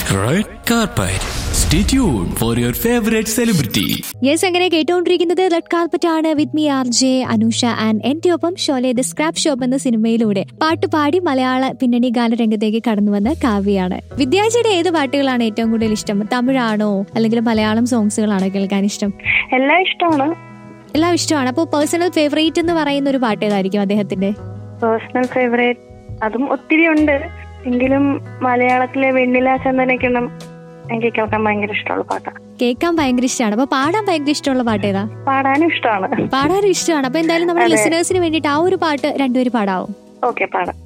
Red carpet. Stay tuned for your favorite celebrity. Yes അങ്ങനെ കേട്ടുകൊണ്ടിരിക്കുന്നത് red carpet ആണ് with me R J Anusha and എന്റെ ഒപ്പം Sholay the scrap shop എന്ന സിനിമയിലൂടെ പാട്ട് പാടി മലയാള പിന്നണി ഗാനരംഗത്തേക്ക് കടന്നു വന്ന കാവ്യാണ് വിദ്യാജിയുടെ ഏത് പാട്ടുകളാണ് ഏറ്റവും കൂടുതൽ ഇഷ്ടം തമിഴാണോ അല്ലെങ്കിൽ മലയാളം സോങ്സുകളാണോ കേൾക്കാൻ ഇഷ്ടം എല്ലാം ഇഷ്ടമാണ് എല്ലാം ഇഷ്ടമാണ് അപ്പോൾ പേഴ്സണൽ ഫേവറേറ്റ് എന്ന് പറയുന്ന ഒരു പാട്ട് ഏതായിരിക്കും അദ്ദേഹത്തിന്റെ പേഴ്സണൽ ഫേവറേറ്റ് അതും ഒത്തിരി ഉണ്ട് എങ്കിലും മലയാളത്തിലെ വെണ്ണില ചന്ദനക്കിണ്ണം എനിക്ക് കേൾക്കാൻ ഭയങ്കര ഇഷ്ടമുള്ള പാട്ടാണ് കേൾക്കാൻ ഭയങ്കര ഇഷ്ടമാണ് അപ്പൊ പാടാൻ ഭയങ്കര ഇഷ്ടമുള്ള പാട്ട് ഏതാ പാടാനും ഇഷ്ടമാണ് പാടാനും ഇഷ്ടമാണ് അപ്പൊ എന്തായാലും നമ്മുടെ അതെ. ലിസണേഴ്സിന് വേണ്ടിയിട്ട് ആ ഒരു പാട്ട് രണ്ടുപേര് പാടാവും ഓക്കെ പാടാം